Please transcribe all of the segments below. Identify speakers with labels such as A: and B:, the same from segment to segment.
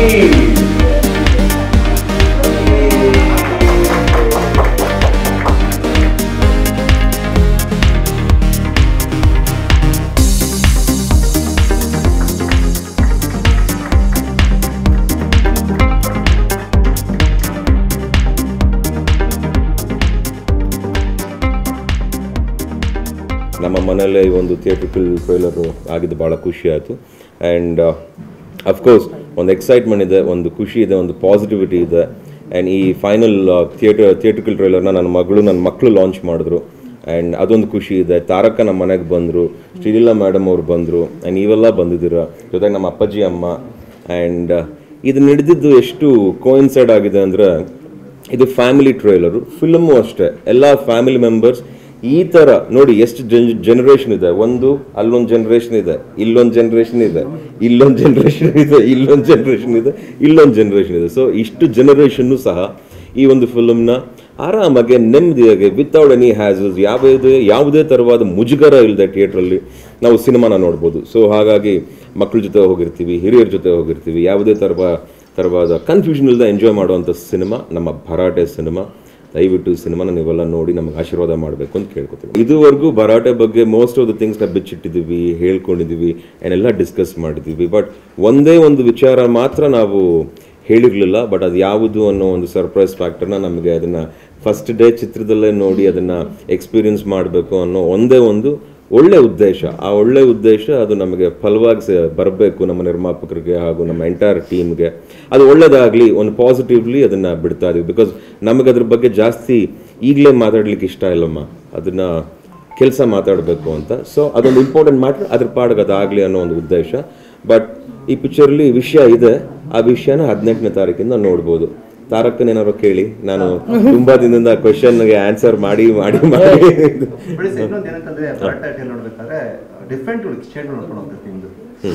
A: ನಮ್ಮ ಮನೆಯಲ್ಲೇ ಈ ಒಂದು ಥಿಯೇಟ್ರಿಕಲ್ ಟ್ರೈಲರು ಆಗಿದ್ದು ಭಾಳ ಖುಷಿ ಆಯಿತು ಆ್ಯಂಡ್ ಅಫ್ಕೋರ್ಸ್ ಒಂದು ಎಕ್ಸೈಟ್ಮೆಂಟ್ ಇದೆ ಒಂದು ಖುಷಿ ಇದೆ ಒಂದು ಪಾಸಿಟಿವಿಟಿ ಇದೆ ಆ್ಯಂಡ್ ಈ ಫೈನಲ್ ಥಿಯೇಟರ್ ಥಿಯೇಟ್ರಿಕಲ್ ಟ್ರೈಲರ್ನ ನನ್ನ ಮಗಳು ನನ್ನ ಮಕ್ಕಳು ಲಾಂಚ್ ಮಾಡಿದ್ರು ಆ್ಯಂಡ್ ಅದೊಂದು ಖುಷಿ ಇದೆ ತಾರಕ ನಮ್ಮ ಮನೆಗೆ ಬಂದರು ಶ್ರೀಲೀಲಾ ಮೇಡಮ್ ಅವ್ರು ಬಂದರು ಆ್ಯಂಡ್ ನೀವೆಲ್ಲ ಬಂದಿದ್ದೀರ ಜೊತೆಗೆ ನಮ್ಮ ಅಪ್ಪಾಜಿ ಅಮ್ಮ ಆ್ಯಂಡ್ ಇದು ನಡೆದಿದ್ದು ಎಷ್ಟು ಕೋಇನ್ಸೈಡ್ ಆಗಿದೆ ಅಂದರೆ ಇದು ಫ್ಯಾಮಿಲಿ ಟ್ರೈಲರು ಫಿಲ್ಮು ಅಷ್ಟೇ ಎಲ್ಲ ಫ್ಯಾಮಿಲಿ ಮೆಂಬರ್ಸ್ ಈ ಥರ ನೋಡಿ ಎಷ್ಟು ಜನ್ ಜನರೇಷನ್ ಇದೆ ಒಂದು ಅಲ್ಲೊಂದು ಜನರೇಷನ್ ಇದೆ ಇಲ್ಲೊಂದು ಜನರೇಷನ್ ಇದೆ ಇಲ್ಲೊಂದು ಜನರೇಷನ್ ಇದೆ ಇಲ್ಲೊಂದು ಜನರೇಷನ್ ಇದೆ ಇಲ್ಲೊಂದು ಜನರೇಷನ್ ಇದೆ ಸೊ ಇಷ್ಟು ಜನರೇಷನ್ನು ಸಹ ಈ ಒಂದು ಫಿಲ್ಮ್ನ ಆರಾಮಾಗಿ ನೆಮ್ಮದಿಯಾಗಿ ವಿತೌಟ್ ಎನಿ ಹ್ಯಾಸಸ್ ಯಾವುದೇ ಯಾವುದೇ ಥರವಾದ ಮುಜುಗರ ಇಲ್ಲದೆ ಥಿಯೇಟ್ರಲ್ಲಿ ನಾವು ಸಿನಿಮಾನ ನೋಡ್ಬೋದು ಸೊ ಹಾಗಾಗಿ ಮಕ್ಕಳ ಜೊತೆ ಹೋಗಿರ್ತೀವಿ ಹಿರಿಯರ ಜೊತೆ ಹೋಗಿರ್ತೀವಿ ಯಾವುದೇ ಥರವ ಥರವಾದ ಕನ್ಫ್ಯೂಷನ್ ಇಲ್ಲದೆ ಎಂಜಾಯ್ ಮಾಡುವಂಥ ಸಿನಿಮಾ ನಮ್ಮ ಭರಾಟೆ ಸಿನಿಮಾ ದಯವಿಟ್ಟು ಈ ಸಿನಿಮಾನ ನೀವೆಲ್ಲ ನೋಡಿ ನಮಗೆ ಆಶೀರ್ವಾದ ಮಾಡಬೇಕು ಅಂತ ಕೇಳ್ಕೊತೀವಿ ಇದುವರೆಗೂ ಭರಾಟೆ ಬಗ್ಗೆ ಮೋಸ್ಟ್ ಆಫ್ ದ ಥಿಂಗ್ಸ್ನ ಬಿಚ್ಚಿಟ್ಟಿದ್ದೀವಿ ಹೇಳ್ಕೊಂಡಿದ್ದೀವಿ ಎಲ್ಲ ಡಿಸ್ಕಸ್ ಮಾಡಿದ್ದೀವಿ ಬಟ್ ಒಂದೇ ಒಂದು ವಿಚಾರ ಮಾತ್ರ ನಾವು ಹೇಳಿರಲಿಲ್ಲ ಬಟ್ ಅದು ಯಾವುದು ಅನ್ನೋ ಒಂದು ಸರ್ಪ್ರೈಸ್ ಫ್ಯಾಕ್ಟರ್ನ ನಮಗೆ ಅದನ್ನು ಫಸ್ಟ್ ಡೇ ಚಿತ್ರದಲ್ಲೇ ನೋಡಿ ಅದನ್ನು ಎಕ್ಸ್ಪೀರಿಯನ್ಸ್ ಮಾಡಬೇಕು ಅನ್ನೋ ಒಂದೇ ಒಂದು ಒಳ್ಳೆ ಉದ್ದೇಶ ಆ ಒಳ್ಳೆ ಉದ್ದೇಶ ಅದು ನಮಗೆ ಫಲವಾಗಿ ಬರಬೇಕು ನಮ್ಮ ನಿರ್ಮಾಪಕರಿಗೆ ಹಾಗೂ ನಮ್ಮ ಎಂಟೈರ್ ಟೀಮ್ಗೆ ಅದು ಒಳ್ಳೇದಾಗಲಿ ಒಂದು ಪಾಸಿಟಿವ್ಲಿ ಅದನ್ನು ಬಿಡ್ತಾ ಇದೀವಿ ಬಿಕಾಸ್ ನಮಗೆ ಅದ್ರ ಬಗ್ಗೆ ಜಾಸ್ತಿ ಈಗಲೇ ಮಾತಾಡ್ಲಿಕ್ಕೆ ಇಷ್ಟ ಇಲ್ಲಮ್ಮ ಅದನ್ನು ಕೆಲಸ ಮಾತಾಡಬೇಕು ಅಂತ ಸೊ ಅದೊಂದು ಇಂಪಾರ್ಟೆಂಟ್ ಮ್ಯಾಟ್ರ್ ಅದ್ರ ಪಾಡಿಗೆ ಅದಾಗಲಿ ಅನ್ನೋ ಒಂದು ಉದ್ದೇಶ ಬಟ್ ಈ ಪಿಕ್ಚರ್ಲಿ ವಿಷಯ ಇದೆ ಆ ವಿಷಯನ ಹದಿನೆಂಟನೇ ತಾರೀಕಿಂದ ನೋಡ್ಬೋದು ತಾರಕ್ಕನ ಏನಾರು ಕೇಳಿ ನಾನು ತುಂಬಾ ದಿನದಿಂದ ಕ್ವೆಶನ್ಗೆ ಆನ್ಸರ್ ಮಾಡಿ ಮಾಡಿ ಮಾಡಿ
B: ಬಿಡಿ ಸರ್ ಇನ್ನೊಂದು ಏನಂತಂದ್ರೆ ಭರತನಾಟ್ಯ ನೋಡ್ಬೇಕಾದ್ರೆ ಡಿಫ್ರೆಂಟ್ ಶೇಡ್ ನೋಡ್ಕೊಂಡು ಹೋಗ್ತದೆ ನಿಮ್ದು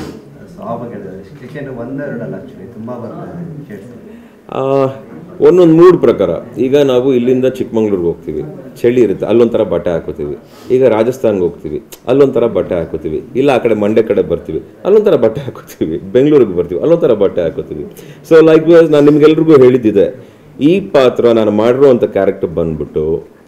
B: ಸೊ ಆ ಬಗ್ಗೆ ಯಾಕೆಂದ್ರೆ ಒಂದೆರಡಲ್ಲ ಆಕ್ಚುಲಿ ತುಂಬಾ ಬರ್ತದೆ ಶೇಡ್ಸ್
A: ಒಂದೊಂದು ಮೂಡ್ ಪ್ರಕಾರ ಈಗ ನಾವು ಇಲ್ಲಿಂದ ಚಿಕ್ಕಮಂಗ್ಳೂರ್ಗೆ ಹೋಗ್ತೀವಿ ಚಳಿ ಇರುತ್ತೆ ಅಲ್ಲೊಂಥರ ಬಟ್ಟೆ ಹಾಕೋತೀವಿ ಈಗ ರಾಜಸ್ಥಾನ್ಗೆ ಹೋಗ್ತೀವಿ ಅಲ್ಲೊಂಥರ ಬಟ್ಟೆ ಹಾಕೋತೀವಿ ಇಲ್ಲ ಆ ಕಡೆ ಮಂಡ್ಯ ಕಡೆ ಬರ್ತೀವಿ ಅಲ್ಲೊಂಥರ ಬಟ್ಟೆ ಹಾಕೋತೀವಿ ಬೆಂಗಳೂರಿಗೆ ಬರ್ತೀವಿ ಅಲ್ಲೊಂಥರ ಬಟ್ಟೆ ಹಾಕೋತೀವಿ ಸೊ ಲೈಕ್ ವೈಸ್ ನಾನು ನಿಮ್ಗೆಲ್ರಿಗೂ ಹೇಳಿದ್ದಿದೆ ಈ ಪಾತ್ರ ನಾನು ಮಾಡಿರುವಂಥ ಕ್ಯಾರೆಕ್ಟರ್ ಬಂದ್ಬಿಟ್ಟು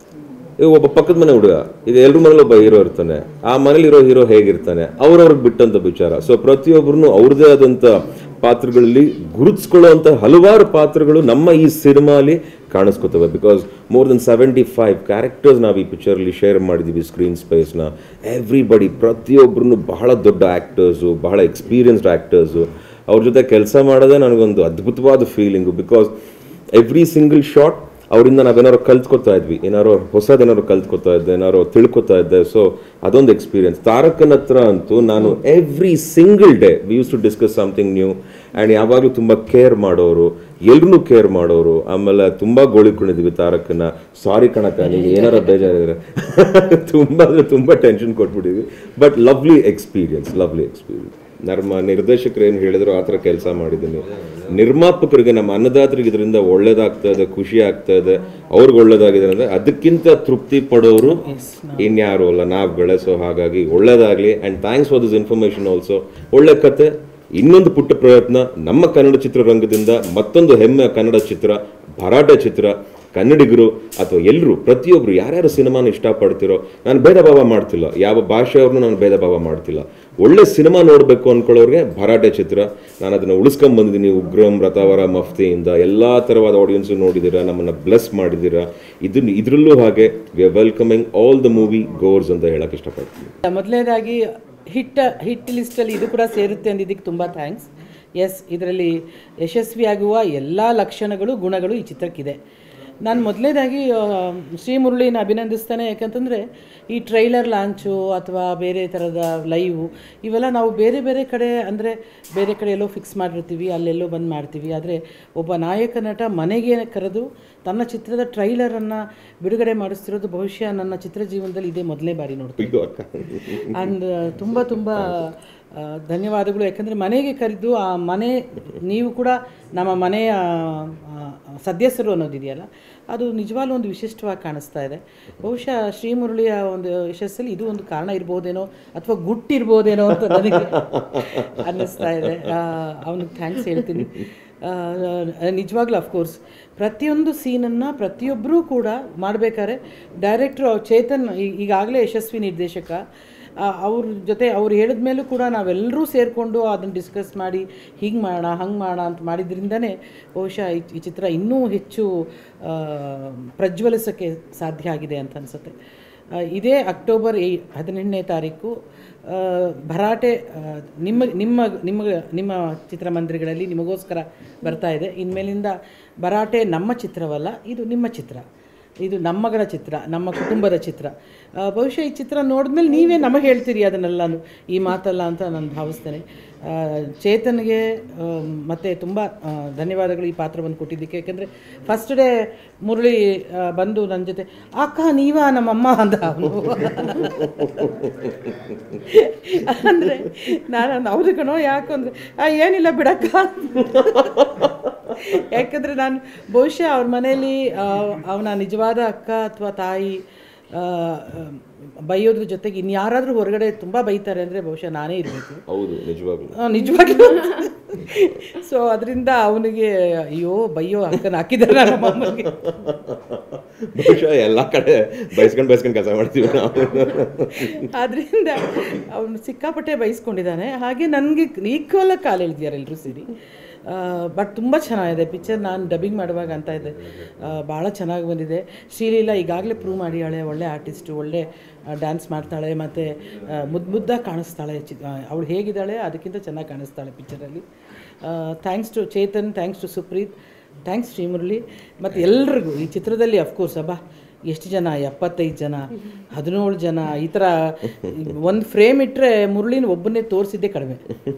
A: ಈಗ ಒಬ್ಬ ಪಕ್ಕದ ಮನೆ ಹುಡುಗ ಈಗ ಎಲ್ರ ಮನೇಲಿ ಒಬ್ಬ ಹೀರೋ ಇರ್ತಾನೆ ಆ ಮನೇಲಿ ಇರೋ ಹೀರೋ ಹೇಗಿರ್ತಾನೆ ಅವ್ರವ್ರಿಗೆ ಬಿಟ್ಟಂತ ವಿಚಾರ ಸೊ ಪ್ರತಿಯೊಬ್ಬರು ಅವ್ರದೇ ಆದಂಥ ಪಾತ್ರಗಳಲ್ಲಿ ಗುರುತಿಸ್ಕೊಳ್ಳುವಂಥ ಹಲವಾರು ಪಾತ್ರಗಳು ನಮ್ಮ ಈ ಸಿನಿಮಾಲಿ ಕಾಣಿಸ್ಕೊತವೆ because more then seventy five characters ನಾವು ಈ ಪಿಕ್ಚರಲ್ಲಿ ಶೇರ್ ಮಾಡಿದ್ದೀವಿ ಸ್ಕ್ರೀನ್ ಸ್ಪೇಸ್ನ ಎವ್ರಿಬಡಿ ಪ್ರತಿಯೊಬ್ಬರು ಬಹಳ ದೊಡ್ಡ ಆ್ಯಕ್ಟರ್ಸು ಬಹಳ ಎಕ್ಸ್ಪೀರಿಯನ್ಸ್ಡ್ ಆ್ಯಕ್ಟರ್ಸು ಅವ್ರ ಜೊತೆ ಕೆಲಸ ಮಾಡೋದೇ ನನಗೊಂದು ಅದ್ಭುತವಾದ feeling because every single shot ಅವರಿಂದ ನಾವೇನಾರು ಕಲ್ತ್ಕೊತಾ ಇದ್ವಿ ಏನಾರು ಹೊಸದೇನಾರು ಕಲ್ತ್ಕೊತಾ ಇದ್ದೆ ಏನಾರು ತಿಳ್ಕೊತಾ ಇದ್ದೆ ಸೊ ಅದೊಂದು ಎಕ್ಸ್ಪೀರಿಯನ್ಸ್ ತಾರಕನ ಹತ್ರ ಅಂತೂ ನಾನು every single day we use to discuss something new and ಯಾವಾಗಲೂ ತುಂಬ ಕೇರ್ ಮಾಡೋರು ಎಲ್ರೂ ಕೇರ್ ಮಾಡೋರು ಆಮೇಲೆ ತುಂಬ ಗೋಳಿಕೊಂಡಿದ್ವಿ ತಾರಕನ ಸಾರಿ ಕಣಕ ನಿಮಗೆ ಏನಾರ ಬೇಜಾರಿದ್ರೆ ತುಂಬ ಅಂದರೆ ತುಂಬ ಟೆನ್ಷನ್ ಕೊಟ್ಬಿಟ್ಟಿದ್ವಿ but lovely experience lovely experience ನಮ್ಮ ನಿರ್ದೇಶಕರು ಏನು ಹೇಳಿದ್ರು ಆ ಥರ ಕೆಲಸ ಮಾಡಿದ್ದೀನಿ ನಿರ್ಮಾಪಕರಿಗೆ ನಮ್ಮ ಅನ್ನದಾತರಿಗೆ ಇದರಿಂದ ಒಳ್ಳೇದಾಗ್ತಾ ಇದೆ ಖುಷಿ ಆಗ್ತಾ ಇದೆ ಅವ್ರಿಗೆ ಒಳ್ಳೇದಾಗಿದೆ ಅಂದರೆ ಅದಕ್ಕಿಂತ ತೃಪ್ತಿ ಪಡೋರು ಇನ್ಯಾರು ಅಲ್ಲ ನಾವುಗಳೇ ಸೊ ಹಾಗಾಗಿ ಒಳ್ಳೇದಾಗಲಿ and thanks for this information also ಒಳ್ಳೆ ಕತೆ ಇನ್ನೊಂದು ಪುಟ್ಟ ಪ್ರಯತ್ನ ನಮ್ಮ ಕನ್ನಡ ಚಿತ್ರರಂಗದಿಂದ ಮತ್ತೊಂದು ಹೆಮ್ಮೆ ಕನ್ನಡ ಚಿತ್ರ ಭರಾಟೆ ಚಿತ್ರ ಕನ್ನಡಿಗರು ಅಥವಾ ಎಲ್ಲರೂ ಪ್ರತಿಯೊಬ್ಬರು ಯಾರ್ಯಾರು ಸಿನಿಮಾನ ಇಷ್ಟಪಡ್ತಿರೋ ನಾನು ಭೇದ ಭಾವ ಮಾಡ್ತಿಲ್ಲ ಯಾವ ಭಾಷೆಯವ್ರನ್ನೂ ನಾನು ಭೇದ ಭಾವ ಮಾಡ್ತಿಲ್ಲ ಒಳ್ಳೆ ಸಿನಿಮಾ ನೋಡಬೇಕು ಅಂದ್ಕೊಳ್ಳೋರಿಗೆ ಭರಾಟೆ ಚಿತ್ರ ನಾನು ಅದನ್ನು ಉಳಿಸ್ಕೊಂಡ್ ಬಂದಿದ್ದೀನಿ ಉಗ್ರಂ ರಥಾವರ ಮಫ್ತಿಯಿಂದ ಎಲ್ಲ ಥರವಾದ ಆಡಿಯನ್ಸು ನೋಡಿದ್ದೀರಾ ನಮ್ಮನ್ನು ಬ್ಲೆಸ್ ಮಾಡಿದ್ದೀರಾ ಇದನ್ನು ಇದರಲ್ಲೂ ಹಾಗೆ we are welcoming all the movie goers ಅಂತ ಹೇಳಕ್ಕೆ ಇಷ್ಟಪಡ್ತೀನಿ
C: ಮೊದಲನೇದಾಗಿ ಹಿಟ್ ಹಿಟ್ ಲಿಸ್ಟಲ್ಲಿ ಇದು ಕೂಡ ಸೇರುತ್ತೆ ಅಂದಿದ್ದಕ್ಕೆ ತುಂಬ ಥ್ಯಾಂಕ್ಸ್ ಎಸ್ ಇದರಲ್ಲಿ ಯಶಸ್ವಿಯಾಗುವ ಎಲ್ಲ ಲಕ್ಷಣಗಳು ಗುಣಗಳು ಈ ಚಿತ್ರಕ್ಕಿದೆ ನಾನು ಮೊದಲನೇದಾಗಿ ಶ್ರೀ ಮುರಳಿನ ಅಭಿನಂದಿಸ್ತಾನೆ ಯಾಕಂತಂದರೆ ಈ ಟ್ರೈಲರ್ ಲಾಂಚು ಅಥವಾ ಬೇರೆ ಥರದ ಲೈವು ಇವೆಲ್ಲ ನಾವು ಬೇರೆ ಬೇರೆ ಕಡೆ ಅಂದರೆ ಬೇರೆ ಕಡೆ ಎಲ್ಲೋ ಫಿಕ್ಸ್ ಮಾಡಿರ್ತೀವಿ ಅಲ್ಲೆಲ್ಲೋ ಬಂದು ಮಾಡ್ತೀವಿ ಆದರೆ ಒಬ್ಬ ನಾಯಕ ನಟ ಮನೆಗೆ ಕರೆದು ತನ್ನ ಚಿತ್ರದ ಟ್ರೈಲರನ್ನು ಬಿಡುಗಡೆ ಮಾಡಿಸ್ತಿರೋದು ಬಹುಶಃ ನನ್ನ ಚಿತ್ರ ಜೀವನದಲ್ಲಿ ಇದೇ ಮೊದಲನೇ ಬಾರಿ ನೋಡ್ತೀನಿ
A: ಇದು ಅಕ್ಕ
C: ಅಂಡ್ ತುಂಬ ತುಂಬ ಆ, ಧನ್ಯವಾದಗಳು ಯಾಕಂದರೆ ಮನೆಗೆ ಕರೆದು ಆ ಮನೆ ನೀವು ಕೂಡ ನಮ್ಮ ಮನೆಯ ಆ, ಸದಸ್ಯರು ಅನ್ನೋದಿದೆಯಲ್ಲ ಅದು ನಿಜವಾಗ್ಲೂ ಒಂದು ವಿಶಿಷ್ಟವಾಗಿ ಕಾಣಿಸ್ತಾ ಇದೆ ಬಹುಶಃ ಶ್ರೀಮುರಳಿಯ ಒಂದು ಯಶಸ್ಸಲ್ಲಿ ಇದು ಒಂದು ಕಾರಣ ಇರ್ಬೋದೇನೋ ಅಥವಾ ಗುಟ್ಟಿರ್ಬೋದೇನೋ ಅಂತ ನನಗೆ ಅನ್ನಿಸ್ತಾ ಇದೆ ಅವನಿಗೆ ಥ್ಯಾಂಕ್ಸ್ ಹೇಳ್ತೀನಿ ನಿಜವಾಗ್ಲೂ ಅಫ್ಕೋರ್ಸ್ ಪ್ರತಿಯೊಂದು ಸೀನನ್ನು ಪ್ರತಿಯೊಬ್ಬರೂ ಕೂಡ ಮಾಡಬೇಕಾದ್ರೆ ಡೈರೆಕ್ಟ್ರು ಚೇತನ್ ಈ- ಈಗಾಗಲೇ ಯಶಸ್ವಿ ನಿರ್ದೇಶಕ ಆ, ಅವ್ರ ಜೊತೆ ಅವ್ರು ಹೇಳಿದ ಮೇಲೂ ಕೂಡ ನಾವೆಲ್ಲರೂ ಸೇರಿಕೊಂಡು ಅದನ್ನು ಡಿಸ್ಕಸ್ ಮಾಡಿ ಹಿಂಗೆ ಮಾಡೋಣ ಹಂಗೆ ಮಾಡೋಣ ಅಂತ ಮಾಡಿದ್ರಿಂದನೇ ಬಹುಶಃ ಈ ಈ ಚಿತ್ರ ಇನ್ನೂ ಹೆಚ್ಚು ಆ, ಪ್ರಜ್ವಲಿಸೋಕ್ಕೆ ಸಾಧ್ಯ ಆಗಿದೆ ಅಂತ ಅನಿಸುತ್ತೆ ಇದೇ ಅಕ್ಟೋಬರ್ ಏ ಹದಿನೆಂಟನೇ ತಾರೀಕು ಆ, ಭರಾಟೆ ಆ, ನಿಮ್ಮ ನಿಮ್ಮ ನಿಮ್ಮ ನಿಮ್ಮ ಚಿತ್ರಮಂದಿರಗಳಲ್ಲಿ ನಿಮಗೋಸ್ಕರ ಬರ್ತಾ ಇದೆ ಇನ್ಮೇಲಿಂದ ಭರಾಟೆ ನಮ್ಮ ಚಿತ್ರವಲ್ಲ ಇದು ನಿಮ್ಮ ಚಿತ್ರ ಇದು ನಮ್ಮಗಳ ಚಿತ್ರ ನಮ್ಮ ಕುಟುಂಬದ ಚಿತ್ರ ಆ, ಬಹುಶಃ ಈ ಚಿತ್ರ ನೋಡಿದ್ಮೇಲೆ ನೀವೇ ನಮಗೆ ಹೇಳ್ತೀರಿ ಅದನ್ನೆಲ್ಲನೂ ಈ ಮಾತಲ್ಲ ಅಂತ ನಾನು ಭಾವಿಸ್ತೇನೆ ಆ, ಚೇತನ್ಗೆ ಆ, ಮತ್ತೆ ತುಂಬ ಆ, ಧನ್ಯವಾದಗಳು ಈ ಪಾತ್ರವನ್ನು ಕೊಟ್ಟಿದ್ದಕ್ಕೆ ಯಾಕೆಂದರೆ ಫಸ್ಟ್ ಡೇ ಮುರಳಿ ಆ, ಬಂದು ನನ್ನ ಜೊತೆ ಅಕ್ಕ ನೀವಾ ನಮ್ಮಮ್ಮ ಅಂದ ಅವನು ಅಂದರೆ ನಾನು ಹೌದು ಕಣೋ ಯಾಕೆ ಅಂದರೆ ಆ ಏನಿಲ್ಲ ಬಿಡಕ್ಕ ಯಾಕಂದರೆ ನಾನು ಬಹುಶಃ ಅವ್ರ ಮನೆಯಲ್ಲಿ ಅವನ ನಿಜವಾದ ಅಕ್ಕ ಅಥವಾ ತಾಯಿ ಆ, ಆ, ಬೈಯೋದ್ರ ಜೊತೆಗೆ ಇನ್ಯಾರಾದರೂ ಹೊರಗಡೆ ತುಂಬ ಬೈತಾರೆ ಅಂದರೆ ಬಹುಶಃ ನಾನೇ ಇರಬೇಕು
A: ಹೌದು ನಿಜವಾಗ್ಲೂ
C: ನಿಜವಾಗ್ಲೂ ಸೊ ಅದರಿಂದ ಅವನಿಗೆ ಅಯ್ಯೋ ಬೈಯೋ ಅಕ್ಕನ ಹಾಕಿದ್ದಾರೆ ನಮ್ಮ ಅಮ್ಮನಿಗೆ
A: ಬಹುಶಃ ಎಲ್ಲ ಕಡೆ ಬೈಸ್ಕೊಂಡು ಬೈಸ್ಕೊಂಡು ಕೆಲಸ ಮಾಡ್ತೀವಿ ನಾವು
C: ಆದ್ದರಿಂದ ಅವನು ಸಿಕ್ಕಾಪಟ್ಟೆ ಬೈಸ್ಕೊಂಡಿದ್ದಾನೆ ಹಾಗೆ ನನಗೆ ಈಕ್ವಲ್ ಕಾಲು ಎಳ್ದಿದ್ದಾರೆ ಎಲ್ಲರೂ ಸೇರಿ ಬಟ್ ತುಂಬ ಚೆನ್ನಾಗಿದೆ ಪಿಕ್ಚರ್ ನಾನು ಡಬ್ಬಿಂಗ್ ಮಾಡುವಾಗ ಅಂತ ಇದೆ ಭಾಳ ಚೆನ್ನಾಗಿ ಬಂದಿದೆ ಶ್ರೀಲೀಲಾ ಈಗಾಗಲೇ ಪ್ರೂವ್ ಮಾಡಿಯಾಳೆ ಒಳ್ಳೆ ಆರ್ಟಿಸ್ಟು ಒಳ್ಳೆ ಡ್ಯಾನ್ಸ್ ಮಾಡ್ತಾಳೆ ಮತ್ತು ಮುದ್ದು ಮುದ್ದಾಗಿ ಕಾಣಿಸ್ತಾಳೆ ಚಿ ಅವಳು ಹೇಗಿದ್ದಾಳೆ ಅದಕ್ಕಿಂತ ಚೆನ್ನಾಗಿ ಕಾಣಿಸ್ತಾಳೆ ಪಿಕ್ಚರಲ್ಲಿ thanks to Chetan thanks to Supreeth thanks Srimurali ಮತ್ತು ಎಲ್ರಿಗೂ ಈ ಚಿತ್ರದಲ್ಲಿ ಅಫ್ಕೋರ್ಸ್ ಅಬ್ಬಾ ಎಷ್ಟು ಜನ ಎಪ್ಪತ್ತೈದು ಜನ ಹದಿನೇಳು ಜನ ಈ ಥರ ಒಂದು ಫ್ರೇಮ್ ಇಟ್ಟರೆ ಮುರಳಿನ ಒಬ್ಬನೇ ತೋರಿಸಿದ್ದೇ ಕಡಿಮೆ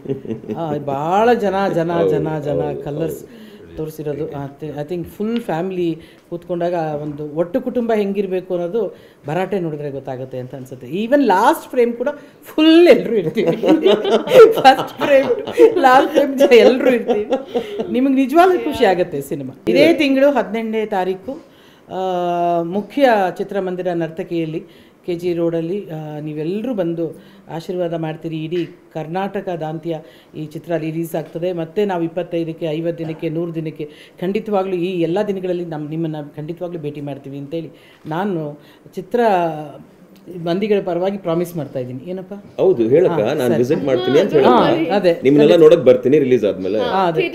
C: ಭಾಳ ಜನ ಜನ ಜನ ಜನ ಕಲರ್ಸ್ ತೋರಿಸಿರೋದು ಐ ಥಿಂಕ್ ಫುಲ್ ಫ್ಯಾಮಿಲಿ ಕೂತ್ಕೊಂಡಾಗ ಒಂದು ಒಟ್ಟು ಕುಟುಂಬ ಹೆಂಗಿರಬೇಕು ಅನ್ನೋದು ಭರಾಟೆ ನೋಡಿದ್ರೆ ಗೊತ್ತಾಗುತ್ತೆ ಅಂತ ಅನ್ಸುತ್ತೆ ಈವನ್ ಲಾಸ್ಟ್ ಫ್ರೇಮ್ ಕೂಡ ಫುಲ್ ಎಲ್ಲರೂ ಇರ್ತೀವಿ ಫಸ್ಟ್ ಫ್ರೇಮ್ ಲಾಸ್ಟ್ ಫ್ರೇಮ್ ಎಲ್ಲರೂ ಇರ್ತೀವಿ ನಿಮಗೆ ನಿಜವಾಗ್ಲೂ ಖುಷಿ ಆಗುತ್ತೆ ಸಿನಿಮಾ ಇದೇ ತಿಂಗಳು ಹದಿನೆಂಟನೇ ತಾರೀಕು ಆ, ಮುಖ್ಯ ಚಿತ್ರಮಂದಿರ ನರ್ತಕಿಯಲ್ಲಿ ಕೆ ಜಿ ರೋಡಲ್ಲಿ ಆ, ನೀವೆಲ್ಲರೂ ಬಂದು ಆಶೀರ್ವಾದ ಮಾಡ್ತೀರಿ ಇಡೀ ಕರ್ನಾಟಕದಾಂತ್ಯ ಈ ಚಿತ್ರ ರಿಲೀಸ್ ಆಗ್ತದೆ ಮತ್ತು ನಾವು ಇಪ್ಪತ್ತೈದಕ್ಕೆ ಐವತ್ತು ದಿನಕ್ಕೆ ನೂರು ದಿನಕ್ಕೆ ಖಂಡಿತವಾಗ್ಲೂ ಈ ಎಲ್ಲ ದಿನಗಳಲ್ಲಿ ನಮ್ಮ ನಿಮ್ಮನ್ನು ಖಂಡಿತವಾಗ್ಲೂ ಭೇಟಿ ಮಾಡ್ತೀವಿ ಅಂತೇಳಿ ನಾನು ಚಿತ್ರ ಮಂದಿಗಳ ಪರವಾಗಿ ಪ್ರಾಮಿಸ್ ಮಾಡ್ತಾ ಇದ್ದೀನಿ ಏನಪ್ಪ
A: ಹೌದು ಹೇಳಕ್ಕ ನಾನು ವಿಸಿಟ್ ಮಾಡ್ತೀನಿ ಅಂತ
C: ಹಾ,
A: ಹೇಳಿ
C: ಅದೇ
A: ನಿಮ್ಮನ್ನೆಲ್ಲ ನೋಡಕ್ ಬರ್ತೀನಿ ರಿಲೀಸ್ ಆದ್ಮೇಲೆ
C: ಹಾ, ಅದೇ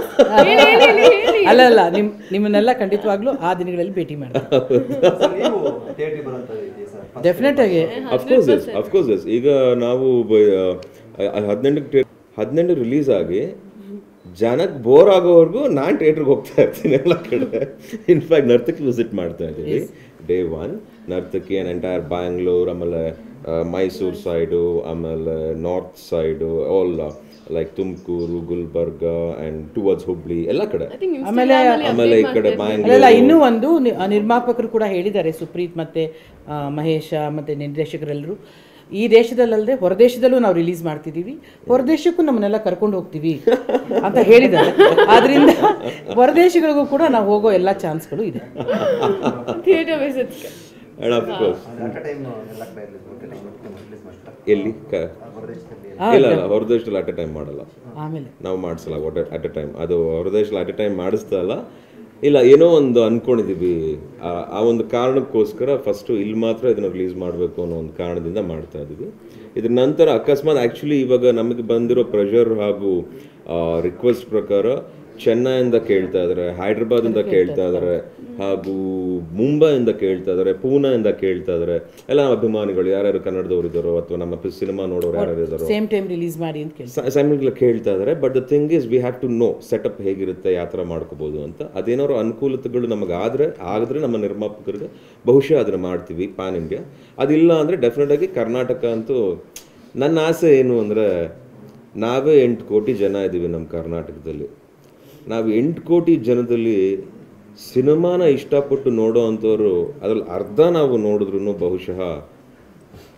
C: ಅಲ್ಲ ಅಲ್ಲ ನಿಮ್ಮ ನಿಮ್ಮನ್ನೆಲ್ಲ ಖಂಡಿತವಾಗ್ಲೂ ಆ ದಿನಗಳಲ್ಲಿ ಭೇಟಿ ಮಾಡ್ತೀನಿ
B: ಸರ್ ನೀವು ಥಿಯೇಟ್ರಿಗೆ ಬರೋಂಥದ್ದು ಇದೆಯಾ ಸರ್
C: ಡೆಫಿನೆಟ್ ಆಗಿ
A: ಅಫ್ಕೋರ್ಸ್ ಎಸ್ ಅಫ್ಕೋರ್ಸ್ ಎಸ್ ಈಗ ನಾವು ಹದಿನೆಂಟಕ್ಕೆ ಹದಿನೆಂಟು ರಿಲೀಸ್ ಆಗಿ ಜನಕ್ಕೆ ಬೋರ್ ಆಗೋವರೆಗೂ ನಾನು ಥಿಯೇಟ್ರಿಗೆ ಹೋಗ್ತಾ ಇರ್ತೀನಿ ಎಲ್ಲ ಕಡೆ ಇನ್ಫ್ಯಾಕ್ಟ್ ನರ್ತಕಿ ವಿಸಿಟ್ ಮಾಡ್ತಾ ಇದ್ದೀವಿ day one Narthaki and entire Bangalore ಆಮೇಲೆ ಮೈಸೂರು ಸೈಡು ಆಮೇಲೆ north side all like Tumakuru Gulbarga and towards Hubli ಎಲ್ಲ ಕಡೆ
C: ಆಮೇಲೆ
A: ಆಮೇಲೆ ಈ ಕಡೆ
C: ಅಲ್ಲಲ್ಲ
A: ಬ್ಯಾಂಗ್ಳೂರ್
C: ಇನ್ನೂ ಒಂದು ನಿ- ಆ ನಿರ್ಮಾಪಕರು ಕೂಡ ಹೇಳಿದ್ದಾರೆ ಸುಪ್ರೀತ್ ಮತ್ತೆ ಆ, ಮಹೇಶ ಮತ್ತೆ ನಿರ್ದೇಶಕರೆಲ್ಲರೂ ಈ ದೇಶದಲ್ಲದೆ ಹೊರದೇಶದಲ್ಲೂ ನಾವು ರಿಲೀಸ್ ಮಾಡ್ತಿದ್ದೀವಿ ಹೊರದೇಶಕ್ಕೂ ನಮ್ಮನ್ನೆಲ್ಲ ಕರ್ಕೊಂಡು ಹೋಗ್ತೀವಿ ಅಂತ ಹೇಳಿದ್ದಾರೆ ಆದ್ರಿಂದ ಹೊರದೇಶಗಳಿಗೂ ಕೂಡ ನಾವು ಹೋಗೋ ಎಲ್ಲ ಚಾನ್ಸ್ಗಳು ಇದೆ
D: ಥಿಯೇಟರ್ ವಿಸಿಟ್ಸ್ಗೆ
A: ಆ್ಯಂಡ್ ಅಫ್ಕೋರ್ಸ್
B: ಅಟ್ ಟೈಮ್ ಎಲ್ಲ ಕಡೆ ರಿಲೀಸ್ ರಿಲೀಸ್ ಮಾಡ್ತಾರೆ
A: ಎಲ್ಲಿ ಕ
B: ಹೊರದೇಶದಲ್ಲಿ
A: ಇಲ್ಲ ಇಲ್ಲ ಹೊರದೇಶದಲ್ಲಿ ಅಟ್ ಎ ಟೈಮ್ ಮಾಡಲ್ಲ
C: ಆಮೇಲೆ
A: ನಾವು ಮಾಡಿಸಲ್ಲ ಒಟ್ ಅಟ್ ಎ ಟೈಮ್ ಅದು ಹೊರದೇಶದಲ್ಲಿ ಅಟ್ ಎ ಟೈಮ್ ಮಾಡಿಸ್ತಾ ಇಲ್ಲ ಇಲ್ಲ ಏನೋ ಒಂದು ಅನ್ಕೊಂಡಿದೀವಿ ಆ- ಆ ಒಂದು ಕಾರಣಕ್ಕೋಸ್ಕರ ಫಸ್ಟು ಇಲ್ಲಿ ಮಾತ್ರ ಇದನ್ನು ರಿಲೀಸ್ ಮಾಡಬೇಕು ಅನ್ನೋ ಒಂದು ಕಾರಣದಿಂದ ಮಾಡ್ತಾ ಇದ್ದೀವಿ ಇದ್ರ ನಂತರ ಅಕಸ್ಮಾತ್ ಆ್ಯಕ್ಚುಲಿ ಇವಾಗ ನಮಗೆ ಬಂದಿರೋ ಪ್ರೆಷರ್ ಹಾಗೂ ರಿಕ್ವೆಸ್ಟ್ ಪ್ರಕಾರ ಚೆನ್ನೈಯಿಂದ ಕೇಳ್ತಾ ಇದ್ದಾರೆ ಹೈದ್ರಾಬಾದಿಂದ ಕೇಳ್ತಾ ಇದ್ದಾರೆ ಹಾಗೂ ಮುಂಬೈಯಿಂದ ಕೇಳ್ತಾ ಇದ್ದಾರೆ ಪೂನಾಯಿಂದ ಕೇಳ್ತಾ ಇದ್ದಾರೆ ಎಲ್ಲ ನಮ್ಮ ಅಭಿಮಾನಿಗಳು ಯಾರ್ಯಾರು ಕನ್ನಡದವ್ರು ಇದ್ದಾರೋ ಅಥವಾ ನಮ್ಮ ಸಿನಿಮಾ ನೋಡೋರು ಯಾರ್ಯಾರು ಇದ್ದಾರೋ
C: ಸೇಮ್ ಟೈಮ್ ರಿಲೀಸ್ ಮಾಡಿ ಅಂತ ಕೇಳಿ
A: ಸೈಮಲ್ಗಳ ಕೇಳ್ತಾ ಇದ್ದಾರೆ but the thing is we have to know setup ಹೇಗಿರುತ್ತೆ ಯಾವ ಥರ ಮಾಡ್ಕೋಬೋದು ಅಂತ ಅದೇನಾದ್ರು ಅನುಕೂಲತೆಗಳು ನಮಗೆ ಆದರೆ ಆಗಿದ್ರೆ ನಮ್ಮ ನಿರ್ಮಾಪಕರಿಗೆ ಬಹುಶಃ ಅದನ್ನು ಮಾಡ್ತೀವಿ ಪ್ಯಾನ್ ಇಂಡಿಯಾ ಅದಿಲ್ಲ ಅಂದರೆ ಡೆಫಿನೆಟಾಗಿ ಕರ್ನಾಟಕ ಅಂತೂ ನನ್ನ ಆಸೆ ಏನು ಅಂದರೆ ನಾವೇ ಎಂಟು ಕೋಟಿ ಜನ ಇದ್ದೀವಿ ನಮ್ಮ ಕರ್ನಾಟಕದಲ್ಲಿ ನಾವು ಎಂಟು ಕೋಟಿ ಜನದಲ್ಲಿ ಸಿನಿಮಾನ ಇಷ್ಟಪಟ್ಟು ನೋಡೋ ಅಂಥವ್ರು ಅದ್ರಲ್ಲಿ ಅರ್ಧ ನಾವು ನೋಡಿದ್ರು ಬಹುಶಃ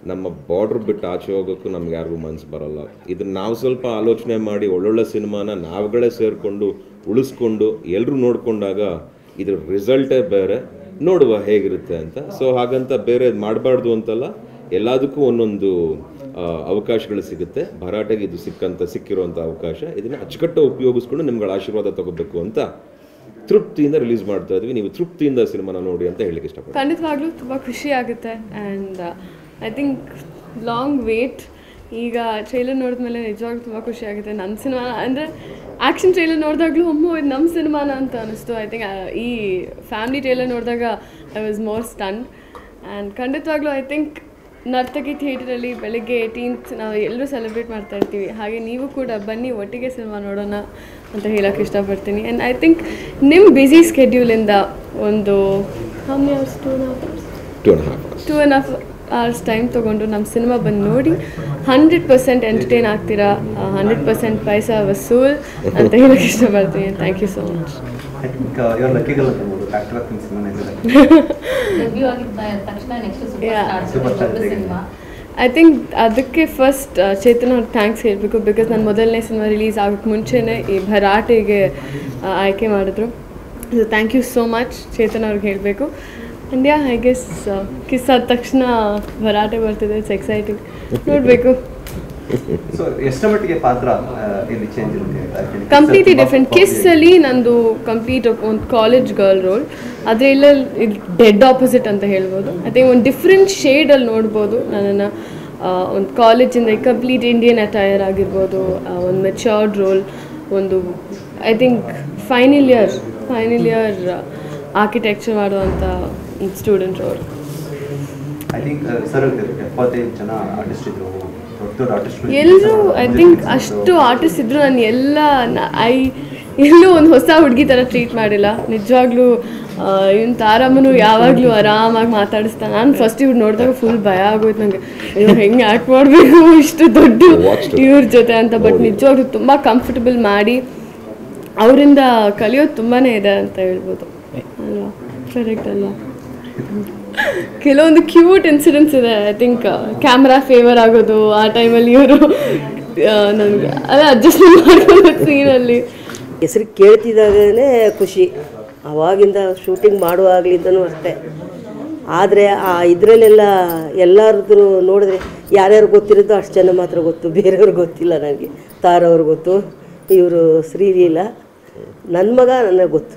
A: ನಮ್ಮ ಬಾರ್ಡ್ರ್ ಬಿಟ್ಟು ಆಚೆ ಹೋಗೋಕ್ಕೂ ನಮ್ಗೆ ಯಾರಿಗೂ ಮನ್ಸು ಬರಲ್ಲ ಇದನ್ನ ನಾವು ಸ್ವಲ್ಪ ಆಲೋಚನೆ ಮಾಡಿ ಒಳ್ಳೊಳ್ಳೆ ಸಿನಿಮಾನ ನಾವುಗಳೇ ಸೇರಿಕೊಂಡು ಉಳಿಸ್ಕೊಂಡು ಎಲ್ಲರೂ ನೋಡಿಕೊಂಡಾಗ ಇದ್ರ ರಿಸಲ್ಟೇ ಬೇರೆ ನೋಡುವ ಹೇಗಿರುತ್ತೆ ಅಂತ ಸೊ ಹಾಗಂತ ಬೇರೆ ಮಾಡಬಾರ್ದು ಅಂತಲ್ಲ ಎಲ್ಲದಕ್ಕೂ ಒಂದೊಂದು ಆ, ಅವಕಾಶಗಳು ಸಿಗುತ್ತೆ ಭರಾಟೆಗೆ ಇದು ಸಿಕ್ಕಂತ ಸಿಕ್ಕಿರುವಂಥ ಅವಕಾಶ ಇದನ್ನ ಅಚ್ಚುಕಟ್ಟು ಉಪಯೋಗಿಸ್ಕೊಂಡು ನಿಮ್ಗಳ ಆಶೀರ್ವಾದ ತಗೋಬೇಕು ಅಂತ ತೃಪ್ತಿಯಿಂದ ರಿಲೀಸ್ ಮಾಡ್ತಾ ಇದ್ವಿ ನೀವು ತೃಪ್ತಿಯಿಂದ ಸಿನಿಮಾನ ನೋಡಿ ಅಂತ ಹೇಳಲಿಕ್ಕೆ ಇಷ್ಟಪಡ್ತೀನಿ
D: ಖಂಡಿತವಾಗ್ಲೂ ತುಂಬ ಖುಷಿ ಆಗುತ್ತೆ and I think long wait ಈಗ ಟ್ರೈಲರ್ ನೋಡಿದ್ಮೇಲೆ ನಿಜವಾಗ್ಲೂ ತುಂಬ ಖುಷಿ ಆಗುತ್ತೆ ನನ್ನ ಸಿನಿಮಾ ಅಂದರೆ ಆ್ಯಕ್ಷನ್ ಟ್ರೈಲರ್ ನೋಡಿದಾಗಲೂ ಅಮ್ಮೋ ಇದು ನಮ್ಮ ಸಿನಿಮಾನ ಅಂತ ಅನಿಸ್ತು ಐ ಥಿಂಕ್ ಈ ಫ್ಯಾಮಿಲಿ ಟ್ರೈಲರ್ ನೋಡಿದಾಗ I was more stun and ಖಂಡಿತವಾಗ್ಲೂ ಐ ಥಿಂಕ್ ನರ್ತಕಿ ಥಿಯೇಟರಲ್ಲಿ ಬೆಳಗ್ಗೆ ಏಯ್ಟೀನ್ತ್ ನಾವು ಎಲ್ಲರೂ ಸೆಲೆಬ್ರೇಟ್ ಮಾಡ್ತಾ ಇರ್ತೀವಿ ಹಾಗೆ ನೀವು ಕೂಡ ಬನ್ನಿ ಒಟ್ಟಿಗೆ ಸಿನಿಮಾ ನೋಡೋಣ ಅಂತ ಹೇಳೋಕ್ಕೆ ಇಷ್ಟಪಡ್ತೀನಿ ಆ್ಯಂಡ್ ಐ ಥಿಂಕ್ ನಿಮ್ಮ ಬ್ಯುಸಿ ಸ್ಕೆಡ್ಯೂಲಿಂದ ಒಂದು how many hours? Two and a half hours?
A: Two and half hours
D: two and half hours time ತೊಗೊಂಡು ನಮ್ಮ ಸಿನಿಮಾ ಬಂದು ನೋಡಿ ಹಂಡ್ರೆಡ್ ಪರ್ಸೆಂಟ್ ಎಂಟರ್ಟೈನ್ ಆಗ್ತೀರಾ ಹಂಡ್ರೆಡ್ ಪರ್ಸೆಂಟ್ ಪೈಸಾ ವಸೂಲ್ ಅಂತ ಹೇಳಕ್ಕೆ ಇಷ್ಟಪಡ್ತೀನಿ thank you so much
B: I think ಇವ್ರ ಲಕ್ಕಿಗಲ್ಲ ತರ್ಬೋದು ಫ್ಯಾಕ್ಟರ್ ಆಫ್ ಸಿನಿಮಾ ಇದೆ
E: ಡೆಬ್ಯೂ ಆಗಿದ್ದ ತಕ್ಷಣ next
D: Yeah.
E: Super
B: Super
E: star
B: star.
E: Cinema
D: I think ಅದಕ್ಕೆ ಫಸ್ಟ್ ಚೇತನ್ ಅವ್ರಿಗೆ ಥ್ಯಾಂಕ್ಸ್ ಹೇಳಬೇಕು ಬಿಕಾಸ್ ನನ್ನ ಮೊದಲನೇ ಸಿನಿಮಾ ರಿಲೀಸ್ ಆಗೋಕ್ಕೆ ಮುಂಚೆನೇ ಈ ಭರಾಟೆಗೆ ಆ, ಆಯ್ಕೆ ಮಾಡಿದ್ರು so thank you so much Chetan ಅವ್ರಿಗೆ ಹೇಳಬೇಕು and yeah I guess kiss ಆದ ತಕ್ಷಣ ಭರಾಟೆ ಬರ್ತಿದೆ ಇಟ್ಸ್ ಎಕ್ಸೈಟಿಂಗ್ ನೋಡಬೇಕು
B: ಸೊ ಎಷ್ಟರ ಮಟ್ಟಿಗೆ ಪಾತ್ರ ಆ, ಇಲ್ಲಿ ಚೇಂಜ್ ಇರುತ್ತೆ Actually, kiss
D: ಕಂಪ್ಲೀಟ್ಲಿ
B: ತುಂಬಾ
D: ಡಿಫ್ರೆಂಟ್
B: popular
D: ಕಿಸ್ ಅಲ್ಲಿ ನಂದು ಕಂಪ್ಲೀಟ್ ಒಂದು ಕಾಲೇಜ್ ಗರ್ಲ್ ರೋಲ್ ಆದರೆ ಇಲ್ಲ ಡೆಡ್ ಆಪೋಸಿಟ್ ಅಂತ ಹೇಳ್ಬೋದು ಐ ಥಿಂಕ್ ಒಂದು ಡಿಫ್ರೆಂಟ್ ಶೇಡಲ್ಲಿ ನೋಡ್ಬೋದು ನನ್ನನ್ನು ಒಂದು ಕಾಲೇಜಿಂದ ಕಂಪ್ಲೀಟ್ ಇಂಡಿಯನ್ ಅಟೈರ್ ಆಗಿರ್ಬೋದು ಒಂದು ಮೆಚರ್ಡ್ ರೋಲ್ ಒಂದು I think final year final year architecture ಮಾಡುವಂಥ student role
B: I think sir ಎಪ್ಪತ್ತೈದು ಜನ ಆರ್ಟಿಸ್ಟ್ ಇದ್ರು ದೊಡ್ಡ ದೊಡ್ಡ ಆರ್ಟಿಸ್ಟ್
D: ಎಲ್ಲರೂ ಐ ಥಿಂಕ್ ಅಷ್ಟು ಆರ್ಟಿಸ್ಟ್ ಇದ್ರು ನಾನು ಎಲ್ಲ ಐ ಎಲ್ಲೂ ಒಂದು ಹೊಸ ಹುಡುಗಿ ಥರ ಟ್ರೀಟ್ ಮಾಡಿಲ್ಲ ನಿಜವಾಗ್ಲೂ ಇವ್ನು ತಾರಮ್ಮನು ಯಾವಾಗಲೂ ಆರಾಮಾಗಿ ಮಾತಾಡಿಸ್ತಾನೆ ನಾನು ಫಸ್ಟ್ ಇವ್ರು ನೋಡಿದಾಗ ಫುಲ್ ಭಯ ಆಗೋಯ್ತು ನನಗೆ ಅಯ್ಯೋ ಹೆಂಗೆ ಆ್ಯಕ್ಟ್ ಮಾಡಬೇಕು ಇಷ್ಟು ದೊಡ್ಡ
A: Watched.
D: ಇವ್ರ ಜೊತೆ ಅಂತ ಬಟ್ ನಿಜವಾಗ್ಲೂ ತುಂಬ ಕಂಫರ್ಟಬಲ್ ಮಾಡಿ ಅವರಿಂದ ಕಲಿಯೋದು ತುಂಬಾ ಇದೆ ಅಂತ ಹೇಳ್ಬೋದು ಅಲ್ವಾ ಕರೆಕ್ಟ್ ಅಲ್ವಾ ಕೆಲವೊಂದು ಕ್ಯೂಟ್ ಇನ್ಸಿಡೆಂಟ್ಸ್ ಇದೆ ಐ ಥಿಂಕ್ ಕ್ಯಾಮ್ರಾ ಫೇವರ್ ಆಗೋದು ಆ ಟೈಮಲ್ಲಿ ಇವರು ನನಗೆ ಅದೇ ಅಡ್ಜಸ್ಟ್ಮೆಂಟ್ ಮಾಡ್ಕೊಂಡು ಸೀನಲ್ಲಿ
F: ಹೆಸರು ಕೇಳ್ತಿದ್ದಾಗಲೇ ಖುಷಿ ಅವಾಗಿಂದ ಶೂಟಿಂಗ್ ಮಾಡುವಾಗಲಿಂದನೂ ಅಷ್ಟೇ ಆದರೆ ಆ ಇದರಲ್ಲೆಲ್ಲ ಎಲ್ಲರದ್ದು ನೋಡಿದ್ರೆ ಯಾರ್ಯಾರು ಗೊತ್ತಿರೋದು ಅಷ್ಟು ಜನ ಮಾತ್ರ ಗೊತ್ತು ಬೇರೆಯವ್ರು ಗೊತ್ತಿಲ್ಲ ನನಗೆ ತಾರವ್ರು ಗೊತ್ತು ಇವರು ಶ್ರೀಲೀಲಾ ನನ್ನ ಮಗ ನನಗೆ ಗೊತ್ತು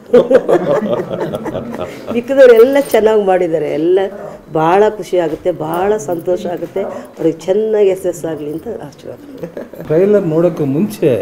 F: ಮಿಕ್ಕಿದವ್ರು ಎಲ್ಲ ಚೆನ್ನಾಗಿ ಮಾಡಿದ್ದಾರೆ ಎಲ್ಲ ಭಾಳ ಖುಷಿ ಆಗುತ್ತೆ ಭಾಳ ಸಂತೋಷ ಆಗುತ್ತೆ ಅವ್ರಿಗೆ ಚೆನ್ನಾಗಿ ಯಶಸ್ಸಾಗಲಿ ಅಂತ ಆಶೀರ್ವಾದ
G: ಟ್ರೈಲರ್ ನೋಡೋಕ್ಕೂ ಮುಂಚೆ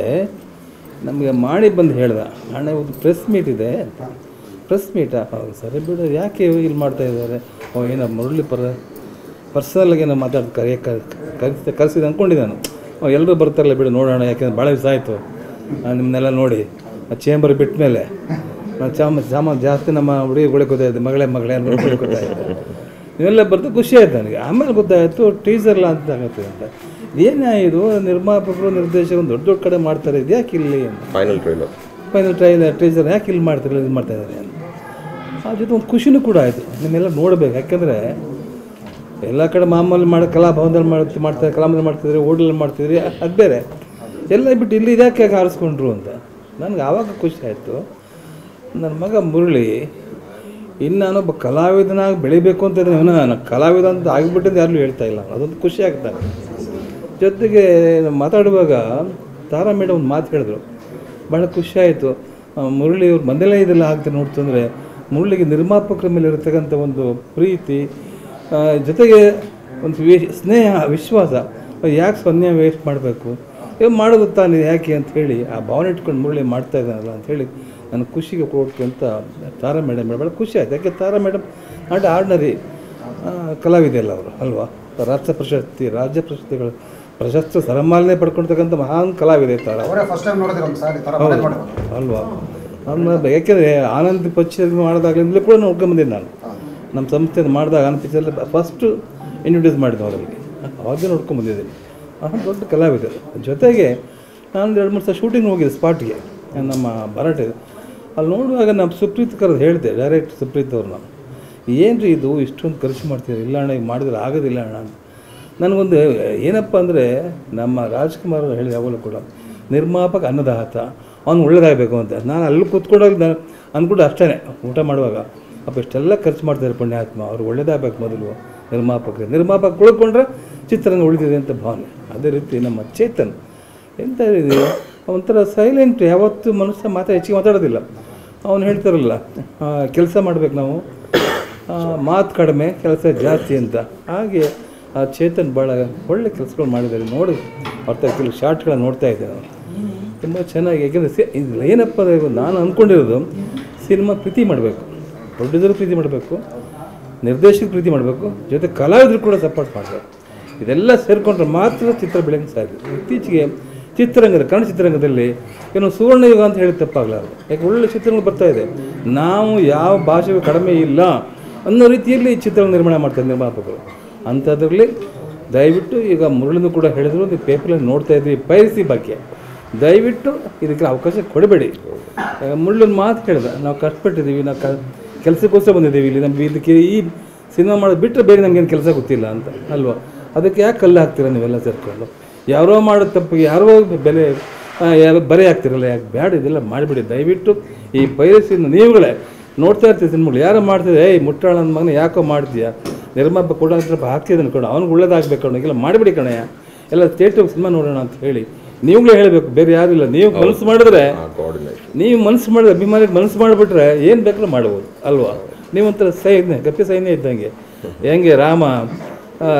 G: ನಮಗೆ ಮಾಡಿ ಬಂದು ಹೇಳ್ದ ಅಣ್ಣ ಇವತ್ತು ಪ್ರೆಸ್ ಮೀಟ್ ಇದೆ ಅಂತ ಪ್ರೆಸ್ ಮೀಟಾ ಹೌದು ಸರಿ ಬಿಡು ಯಾಕೆ ಇಲ್ಲಿ ಮಾಡ್ತಾ ಇದ್ದಾರೆ ಓ ಏನೋ ಮುರಳಿ ಪರ ಪರ್ಸನಲ್ಗೆ ಏನೋ ಮಾತಾಡಿ ಕರೆಯ ಕರೆಸಿ ಕರೆಸಿದ ಅಂದ್ಕೊಂಡಿದ್ದೆ ನಾನು ಓ ಎಲ್ಲರೂ ಬರ್ತಾರಲ್ಲ ಬಿಡು ನೋಡೋಣ ಯಾಕೆಂದ್ರೆ ಭಾಳ ದಿವಸ ಆಯಿತು ನಿಮ್ಮನ್ನೆಲ್ಲ ನೋಡಿ ಚೇಂಬರ್ ಬಿಟ್ಟ ಮೇಲೆ ನಾನು ಚಾಮ ಸಾಮ ಜಾಸ್ತಿ ನಮ್ಮ ಹುಡುಗಿಗಳಿಗೆ ಗೊತ್ತಾಯಿತು ಮಗಳೇ ಮಗಳೇ ಅಂತ ಗೊತ್ತಾಯಿತು ಇವೆಲ್ಲ ಬರ್ತಾ ಖುಷಿ ಆಯ್ತು ನನಗೆ ಆಮೇಲೆ ಗೊತ್ತಾಯಿತು ಟೀಸರ್ಲ ಅಂತ ಆಗತ್ತೆ ಅಂತ ಏನೇ ಇದು ನಿರ್ಮಾಪಕರು ನಿರ್ದೇಶಕರು ದೊಡ್ಡ ದೊಡ್ಡ ಕಡೆ ಮಾಡ್ತಾರೆ ಇದು ಯಾಕೆ ಇಲ್ಲಿ ಅಂತ
A: final trailer
G: final trailer teaser ಯಾಕೆ ಇಲ್ಲಿ ಮಾಡ್ತಾರೆ ಇದು ಮಾಡ್ತಾ ಇದ್ದಾರೆ ಅಂತ ಆ ಜೊತೆ ಒಂದು ಖುಷಿನೂ ಕೂಡ ಆಯಿತು ನಿಮ್ಮೆಲ್ಲ ನೋಡಬೇಕು ಯಾಕೆಂದರೆ ಎಲ್ಲ ಕಡೆ ಮಾಮೂಲಿ ಮಾಡಿ ಕಲಾಭವನದಲ್ಲಿ ಮಾಡ್ತಿ ಮಾಡ್ತಾರೆ ಕಲಾಮದಲ್ಲಿ ಮಾಡ್ತಿದ್ರೆ ಓಡಲ್ಲಿ ಮಾಡ್ತಿದ್ರಿ ಅದು ಬೇರೆ ಎಲ್ಲ ಬಿಟ್ಟು ಇಲ್ಲಿ ಇದಕ್ಕೆ ಯಾಕೆ ಆರಿಸ್ಕೊಂಡ್ರು ಅಂತ ನನಗೆ ಆವಾಗ ಖುಷಿ ಆಯಿತು ನನ್ನ ಮಗ ಮುರಳಿ ಇನ್ನು ನಾನೊಬ್ಬ ಕಲಾವಿದನಾಗಿ ಬೆಳಿಬೇಕು ಅಂತ ಇದ್ದೀನಿ ಅವನ ನಾನು ಕಲಾವಿದ ಅಂತ ಆಗಿಬಿಟ್ಟಿಂದ ಯಾರು ಹೇಳ್ತಾ ಇಲ್ಲ ಅದೊಂದು ಖುಷಿ ಆಗ್ತಾನೆ ಜೊತೆಗೆ ನಾವು ಮಾತಾಡುವಾಗ ತಾರಾ ಮೇಡಮ್ ಒಂದು ಮಾತು ಹೇಳಿದ್ರು ಭಾಳ ಖುಷಿ ಆಯಿತು ಮುರಳಿ ಅವ್ರು ಮೊದಲೇ ಇದೆಲ್ಲ ಆಗ್ತದೆ ನೋಡ್ತಂದರೆ ಮುರಳಿಗೆ ನಿರ್ಮಾಪಕರ ಮೇಲೆ ಇರತಕ್ಕಂಥ ಒಂದು ಪ್ರೀತಿ ಆ, ಜೊತೆಗೆ ಒಂದು ವಿ ಸ್ನೇಹ ವಿಶ್ವಾಸ ಯಾಕೆ ಸೊನ್ನೆ ವೇಸ್ಟ್ ಮಾಡಬೇಕು ಇವಾಗ ಮಾಡೋದು ತಾನೇ ಯಾಕೆ ಅಂತ ಹೇಳಿ ಆ ಭಾವನೆ ಇಟ್ಕೊಂಡು ಮುರಳಿ ಮಾಡ್ತಾ ಇದ್ದಾನಲ್ಲ ಅಂತ ಹೇಳಿ ನನ್ನ ಖುಷಿಗೆ ಕೊಡ್ತು ಅಂತ ತಾರಾ ಮೇಡಮ್ ಭಾಳ ಖುಷಿ ಆಯ್ತು ಯಾಕೆ ತಾರಾ ಮೇಡಮ್ ನಾಟ್ ಆರ್ಡಿನರಿ ಕಲಾವಿದೆ ಅಲ್ಲ ಅವರು ಅಲ್ವಾ ರಾಷ್ಟ್ರ ಪ್ರಶಸ್ತಿ ರಾಜ್ಯ ಪ್ರಶಸ್ತಿಗಳು ಪ್ರಶಸ್ತಿ ಸರಮಾಲನೆ ಪಡ್ಕೊಳ್ತಕ್ಕಂಥ ಮಹಾನ್ ಕಲಾವಿದೆ ತಾರಾ
H: ಅವರೇ ಫಸ್ಟ್ ಟೈಮ್ ನೋಡಿದ್ರೆ ಒಂದು ಸಾರಿ ಥರ
G: ಹೌದು
H: ಮನೇಲಿ ಮಾಡಿರೋದು
G: ಅಲ್ವಾ ಅವ್ರನ್ನ ಯಾಕೆಂದರೆ ಆನಂದ್ ಪಿಕ್ಚರ್ ಮಾಡಿದಾಗಲಿಂದಲೂ ಕೂಡ ನೋಡ್ಕೊಂಡು ಬಂದಿದ್ದು ನಾನು ನಮ್ಮ ಸಂಸ್ಥೆಯಿಂದ ಮಾಡಿದಾಗ ಆನಂದ್ ಪಿಕ್ಚರ್ ಫಸ್ಟು ಇಂಟ್ರೊಡ್ಯೂಸ್ ಮಾಡಿದ್ದು ಅವರಲ್ಲಿ ಅವಾಗ ನೋಡ್ಕೊಂಡು ಬಂದಿದ್ದೀನಿ ಆ ದೊಡ್ಡ ಕಲಾವಿದರು ಜೊತೆಗೆ ನಾನು ಎರಡು ಮೂರು ಸಲ ಶೂಟಿಂಗ್ ಹೋಗಿದ್ದೆ ಸ್ಪಾಟ್ಗೆ ನಮ್ಮ ಭರಾಟೆ ಅಲ್ಲಿ ನೋಡುವಾಗ ನಮ್ಮ ಸುಪ್ರೀತ್ ಕರೆದು ಹೇಳಿದೆ ಡೈರೆಕ್ಟ್ ಸುಪ್ರೀತ್ ಅವ್ರನ್ನ ಏನು ರೀ ಇದು ಇಷ್ಟೊಂದು ಖರ್ಚು ಮಾಡ್ತೀರಿ ಇಲ್ಲ ಅಣ್ಣ ಈಗ ಮಾಡಿದ್ರೆ ಆಗೋದಿಲ್ಲ ಅಣ್ಣ ಅಂತ ನನಗೊಂದು ಏನಪ್ಪ ಅಂದರೆ ನಮ್ಮ ರಾಜ್ಕುಮಾರ್ ಹೇಳಿ ಯಾವಾಗಲೂ ಕೂಡ ನಿರ್ಮಾಪಕ ಅನ್ನದಾತ ಅವ್ನು ಒಳ್ಳೇದಾಗಬೇಕು ಅಂತ ನಾನು ಅಲ್ಲಿ ಕೂತ್ಕೊಂಡಾಗ ನಾನು ಅಂದ್ಕೊಂಡು ಅಷ್ಟೇ ಊಟ ಮಾಡುವಾಗ ಅಪ್ಪ ಇಷ್ಟೆಲ್ಲ ಖರ್ಚು ಮಾಡ್ತಾರೆ ಪುಣ್ಯಾತ್ಮ ಅವ್ರು ಒಳ್ಳೇದಾಗಬೇಕು ಮೊದಲು ನಿರ್ಮಾಪಕರು ನಿರ್ಮಾಪಕ ಉಳ್ಕೊಂಡ್ರೆ ಚಿತ್ರರಂಗ ಉಳಿದಿದೆ ಅಂತ ಭಾವನೆ ಅದೇ ರೀತಿ ನಮ್ಮ ಚೇತನ್ ಎಂತ ಇದು ಒಂಥರ ಸೈಲೆಂಟ್ ಯಾವತ್ತೂ ಮನುಷ್ಯ ಮಾತಾ ಹೆಚ್ಚಿಗೆ ಮಾತಾಡೋದಿಲ್ಲ ಅವನು ಹೇಳ್ತಾರಲ್ಲ ಕೆಲಸ ಮಾಡ್ಬೇಕು ನಾವು ಆ, ಮಾತು ಕಡಿಮೆ ಕೆಲಸ ಜಾಸ್ತಿ ಅಂತ ಹಾಗೆ ಆ ಚೇತನ್ ಭಾಳ ಒಳ್ಳೆ ಕೆಲಸಗಳು ಮಾಡಿದ್ದಾರೆ ನೋಡಿ ಅವ್ರ ಕೆಲವು ಶಾರ್ಟ್ಗಳನ್ನ ನೋಡ್ತಾ ಇದ್ದೆ ನಾನು ತುಂಬ ಚೆನ್ನಾಗಿ ಯಾಕೆಂದರೆ ಸಿ ಇದು ಏನಪ್ಪ ಅಂದರೆ ನಾನು ಅಂದ್ಕೊಂಡಿರೋದು ಸಿನಿಮಾ ಪ್ರೀತಿ ಮಾಡಬೇಕು ಪ್ರೊಡ್ಯೂಸರ್ ಪ್ರೀತಿ ಮಾಡಬೇಕು ನಿರ್ದೇಶಕ ಪ್ರೀತಿ ಮಾಡಬೇಕು ಜೊತೆ ಕಲಾವಿದರು ಕೂಡ ಸಪೋರ್ಟ್ ಮಾಡಬೇಕು ಇದೆಲ್ಲ ಸೇರಿಕೊಂಡ್ರೆ ಮಾತ್ರ ಚಿತ್ರ ಬೆಳೆಯಕ್ಕೆ ಸಾಧ್ಯ ಇತ್ತೀಚೆಗೆ ಚಿತ್ರರಂಗದ ಕನ್ನಡ ಚಿತ್ರರಂಗದಲ್ಲಿ ಏನು ಸುವರ್ಣ ಯುಗ ಅಂತ ಹೇಳಿ ತಪ್ಪಾಗಲಾರದು ಯಾಕೆ ಒಳ್ಳೆ ಚಿತ್ರಗಳು ಬರ್ತಾ ಇದೆ ನಾವು ಯಾವ ಭಾಷೆಗೂ ಕಡಿಮೆ ಇಲ್ಲ ಅನ್ನೋ ರೀತಿಯಲ್ಲಿ ಚಿತ್ರ ನಿರ್ಮಾಣ ಮಾಡ್ತಾರೆ ನಿರ್ಮಾಪಕರು ಅಂಥದ್ರಲ್ಲಿ ದಯವಿಟ್ಟು ಈಗ ಮುರಳಿಂದು ಕೂಡ ಹೇಳಿದ್ರು ನೀವು ಪೇಪರಲ್ಲಿ ನೋಡ್ತಾ ಇದ್ವಿ ಪೈರಸಿ ಬಗ್ಗೆ ದಯವಿಟ್ಟು ಇದಕ್ಕೆ ಅವಕಾಶ ಕೊಡಬೇಡಿ ಮುಳ್ಳೊಂದು ಮಾತು ಕೇಳಿದ ನಾವು ಕಷ್ಟಪಟ್ಟಿದ್ದೀವಿ ನಾವು ಕ ಕೆಲಸಕ್ಕೋಸ್ಕರ ಬಂದಿದ್ದೀವಿ ಇಲ್ಲಿ ನಮ್ಗೆ ಇದಕ್ಕೆ ಈ ಸಿನಿಮಾ ಮಾಡೋದು ಬಿಟ್ಟರೆ ಬೇರೆ ನಮಗೇನು ಕೆಲಸ ಗೊತ್ತಿಲ್ಲ ಅಂತ ಅಲ್ವಾ ಅದಕ್ಕೆ ಯಾಕೆ ಕಲ್ಲು ಹಾಕ್ತೀರಾ ನೀವೆಲ್ಲ ಸೇರ್ಕೊಂಡು ಯಾರೋ ಮಾಡೋ ತಪ್ಪಿಗೆ ಯಾರೋ ಬೆಲೆ ಆ, ಯಾರೋ ಬರೆ ಹಾಕ್ತಿರಲ್ಲ ಯಾಕೆ ಬೇಡ ಇದೆಲ್ಲ ಮಾಡಿಬಿಡಿ ದಯವಿಟ್ಟು ಈ ಪೈರಸಿನ ನೀವುಗಳೇ ನೋಡ್ತಾ ಇರ್ತೀವಿ ಸಿನಿಮಾಗಳು ಯಾರೋ ಮಾಡ್ತಿದ್ರೆ ಏಯ್ ಮುಟ್ಟಾಳ ನನ್ನ ಮಗನ ಯಾಕೋ ಮಾಡ್ತೀಯಾ ನಿರ್ಮಾಪ ಕೂಡ ಸ್ವಲ್ಪ ಹಾಕ್ತಿದ್ದಾನೆ ಕಣ ಅವ್ನಿಗೆ ಒಳ್ಳೇದಾಗಬೇಕು ಕಣ ಎಲ್ಲ ಮಾಡಿಬಿಡಿ ಕಣಯ್ಯ ಎಲ್ಲ ಥಿಯೇಟ್ರಿಗೆ ಸಿನಿಮಾ ನೋಡೋಣ ಅಂತ ಹೇಳಿ ನೀವುಗಳೇ ಹೇಳಬೇಕು ಬೇರೆ ಯಾರೂ ಇಲ್ಲ ನೀವು ಮನಸ್ಸು ಮಾಡಿದ್ರೆ
A: ಕೋಆರ್ಡಿನೇಷನ್
G: ನೀವು ಮನಸ್ಸು ಮಾಡಿದ್ರೆ ಅಭಿಮಾನಿಗೆ ಮನಸ್ಸು ಮಾಡಿಬಿಟ್ರೆ ಏನು ಬೇಕಾದ್ರೂ ಮಾಡ್ಬೋದು ಅಲ್ವಾ ನೀವೊಂಥರ ಸೈನ್ಯ ಗಪ್ಪಿ ಸೈನ್ಯ ಇದ್ದಂಗೆ ಹೆಂಗೆ ರಾಮ ಆ,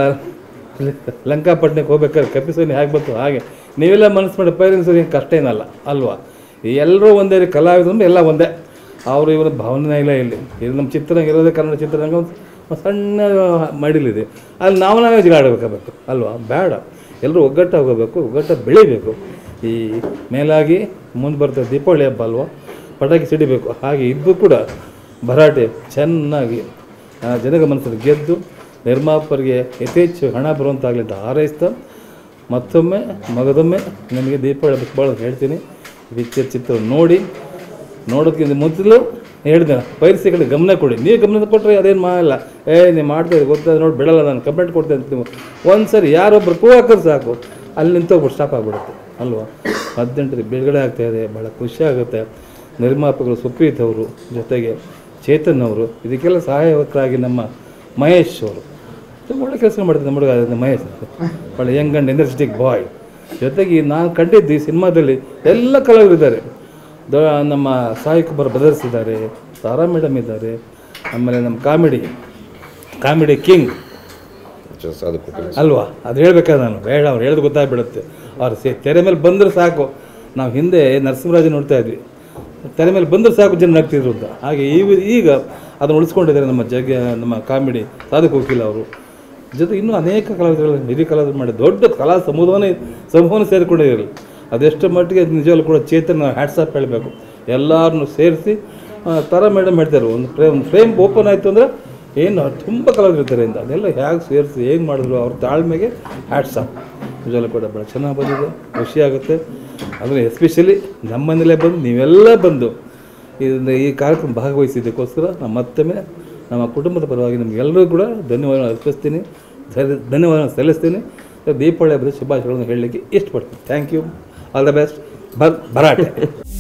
G: ಲಂಕಾಪಟ್ಟಣಕ್ಕೆ ಹೋಗ್ಬೇಕಾದ್ರೆ ಕಪ್ಪಿ ಸೈನ್ಯ ಆಗಬೇಕು ಹಾಗೆ ನೀವೆಲ್ಲ ಮನಸ್ಸು ಮಾಡಿ ಪೈರೆನ್ಸ್ ಏನು ಕಷ್ಟ ಏನಲ್ಲ ಅಲ್ವಾ ಎಲ್ಲರೂ ಒಂದೇ ರೀತಿ ಕಲಾವಿದರು ಅಂದ್ರೆ ಎಲ್ಲ ಒಂದೇ ಅವರು ಇವರ ಭಾವನೆ ಇಲ್ಲ ಇಲ್ಲಿ ಇದು ನಮ್ಮ ಚಿತ್ರರಂಗ ಇರೋದೇ ಕನ್ನಡ ಚಿತ್ರರಂಗ ಒಂದು ಸಣ್ಣ ಮಡಿಲಿದೆ ಅಲ್ಲಿ ನಾವು ನಾವೇ ಜಿಗಾಡಬೇಕಾಗಬೇಕು ಅಲ್ವಾ ಬೇಡ ಎಲ್ಲರೂ ಒಗ್ಗಟ್ಟಾಗಿ ಹೋಗಬೇಕು ಒಗ್ಗಟ್ಟಾಗಿ ಬೆಳಿಬೇಕು ಈ ಮೇಲಾಗಿ ಮುಂದೆ ಬರ್ತದೆ ದೀಪಾವಳಿ ಹಬ್ಬ ಅಲ್ವಾ ಪಟಾಕಿ ಸಿಡಿಬೇಕು ಹಾಗೆ ಇದ್ದು ಕೂಡ ಭರಾಟೆ ಚೆನ್ನಾಗಿ ಆ, ಜನರ ಮನಸ್ಸಲ್ಲಿ ಗೆದ್ದು ನಿರ್ಮಾಪಕರಿಗೆ ಯಥೇಚ್ಛ ಹಣ ಬರುವಂತಾಗಲಿ ಅಂತ ಹಾರೈಸ್ತಾ ಮತ್ತೊಮ್ಮೆ ಮಗದೊಮ್ಮೆ ನನಗೆ ದೀಪಾವಳಿ ಹಬ್ಬಕ್ಕೆ ಭಾಳ ಹೇಳ್ತೀನಿ ಪಿಕ್ಚರ್ ಚಿತ್ರ ನೋಡಿ ನೋಡೋದಕ್ಕಿಂತ ಮೊದಲು ಹೇಳಿದೆ ಪೈರಸಿ ಕಡೆ ಗಮನ ಕೊಡಿ ನೀವು ಗಮನ ಕೊಟ್ಟರೆ ಅದೇನು ಮಾಡಲ್ಲ ಏ ನೀವು ಮಾಡ್ತಾ ಇದ್ದೀರಿ ಗೊತ್ತಾದ ನೋಡಿ ಬಿಡಲ್ಲ ನಾನು ಕಂಪ್ಲೇಂಟ್ ಕೊಡ್ತೇನೆ ಅಂತ ನೀವು ಒಂದು ಸರಿ ಯಾರೊಬ್ಬರು ಕೂ ಹಾಕೋದು ಸಾಕು ಅಲ್ಲಿ ನಿಂತೋಗ್ಬಿಟ್ಟು ಸ್ಟಾಪ್ ಆಗಿಬಿಡುತ್ತೆ ಅಲ್ವಾ ಹದಿನೆಂಟರಲ್ಲಿ ಬಿಡುಗಡೆ ಆಗ್ತಾ ಇದೆ ಭಾಳ ಖುಷಿ ಆಗುತ್ತೆ ನಿರ್ಮಾಪಕರು ಸುಪ್ರೀತ್ ಅವರು ಜೊತೆಗೆ ಚೇತನ್ ಅವರು ಇದಕ್ಕೆಲ್ಲ ಸಹಾಯಕರಾಗಿ ನಮ್ಮ ಮಹೇಶ್ ಅವರು ತುಂಬ ಒಳ್ಳೆ ಕೆಲಸ ಮಾಡಿದ್ರು ನಮ್ಮ ಹುಡುಗ ಅದು ಮಹೇಶ್ ಒಳ್ಳೆ ಯಂಗ್ ಆ್ಯಂಡ್ ಎನರ್ಜೆಟಿಕ್ ಬಾಯ್ ಜೊತೆಗೆ ನಾನು ಕಂಡಿದ್ದು ಈ ಸಿನಿಮಾದಲ್ಲಿ ಎಲ್ಲ ಕಲಾವಿದರಿದ್ದಾರೆ ದ ನಮ್ಮ ಸಾಯಿ ಕುಮಾರ್ ಬ್ರದರ್ಸ್ ಇದ್ದಾರೆ ತಾರಾ ಮೇಡಮ್ ಇದ್ದಾರೆ ಆಮೇಲೆ ನಮ್ಮ ಕಾಮಿಡಿ ಕಾಮಿಡಿ ಕಿಂಗ್
A: ಅದು ಕೊಟ್ಟಿಲ್ಲ
G: ಅಲ್ವಾ ಅದು ಹೇಳ್ಬೇಕಾದ್ರೆ ನಾನು ಬೇಡ ಅವ್ರು ಹೇಳೋದು ಗೊತ್ತಾಗ್ಬಿಡುತ್ತೆ ಅವ್ರು ಸೇ ತೆರೆ ಮೇಲೆ ಬಂದರೆ ಸಾಕು ನಾವು ಹಿಂದೆ ನರಸಿಂಹರಾಜ ನೋಡ್ತಾ ಇದ್ವಿ ತೆರೆ ಮೇಲೆ ಬಂದರೆ ಸಾಕು ಜನ ನಗ್ತಿದ್ರು ಅಂತ ಹಾಗೆ ಈಗ ಈಗ ಅದನ್ನು ಉಳಿಸ್ಕೊಂಡಿದ್ದಾರೆ ನಮ್ಮ ಜಗ ನಮ್ಮ ಕಾಮಿಡಿ ಸಾಧಕ್ ವಕೀಲ್ ಅವರು ಜೊತೆ ಇನ್ನೂ ಅನೇಕ ಕಲಾವಿದಗಳು ಹಿರಿಯ ಕಲಾವಿದರು ಮಾಡಿ ದೊಡ್ಡ ಕಲಾ ಸಮೂಹವನ್ನೇ ಸಮೂಹವನ್ನು ಸೇರಿಕೊಂಡಿರಲಿ ಅದೆಷ್ಟು ಮಟ್ಟಿಗೆ ನಿಜವಾಗ್ಲೂ ಕೂಡ ಚೇತನ ಹ್ಯಾಟ್ಸಾಪ್ ಹೇಳಬೇಕು ಎಲ್ಲರನ್ನು ಸೇರಿಸಿ ಥರ ಮೇಡಮ್ ಹೇಳ್ತಾರೆ ಒಂದು ಫ್ರೇಮ್ ಒಂದು ಫ್ರೇಮ್ ಓಪನ್ ಆಯಿತು ಅಂದರೆ ಏನು ತುಂಬ ಕಲಾವಿದರು ಇರ್ತಾರೆ ಅಂತ ಅದೆಲ್ಲ ಹೇಗೆ ಸೇರಿಸಿ ಹೇಗೆ ಮಾಡಿದ್ರು ಅವ್ರ ತಾಳ್ಮೆಗೆ ಹ್ಯಾಟ್ಸಾಪ್ ನಿಜವಾಗ್ಲೂ ಕೂಡ ಭಾಳ ಚೆನ್ನಾಗಿ ಬಂದಿದೆ ಖುಷಿ ಆಗುತ್ತೆ ಆದರೆ ಎಸ್ಪೆಷಲಿ ನಮ್ಮನೇಲೇ ಬಂದು ನೀವೆಲ್ಲ ಬಂದು ಇದರಿಂದ ಈ ಕಾರ್ಯಕ್ರಮ ಭಾಗವಹಿಸಿದ್ದಕ್ಕೋಸ್ಕರ ನಾನು ಮತ್ತೊಮ್ಮೆ ನಮ್ಮ ಕುಟುಂಬದ ಪರವಾಗಿ ನಿಮಗೆಲ್ಲರೂ ಕೂಡ ಧನ್ಯವಾದ ಅರ್ಪಿಸ್ತೀನಿ ಧನ್ಯ- ಧನ್ಯವಾದ ಸಲ್ಲಿಸ್ತೀನಿ ದೀಪಾವಳಿ ಹಬ್ಬದ ಶುಭಾಶಯಗಳನ್ನು ಹೇಳಲಿಕ್ಕೆ ಇಷ್ಟಪಡ್ತೀನಿ thank you all the best ಬರ್ ಭರಾಟೆ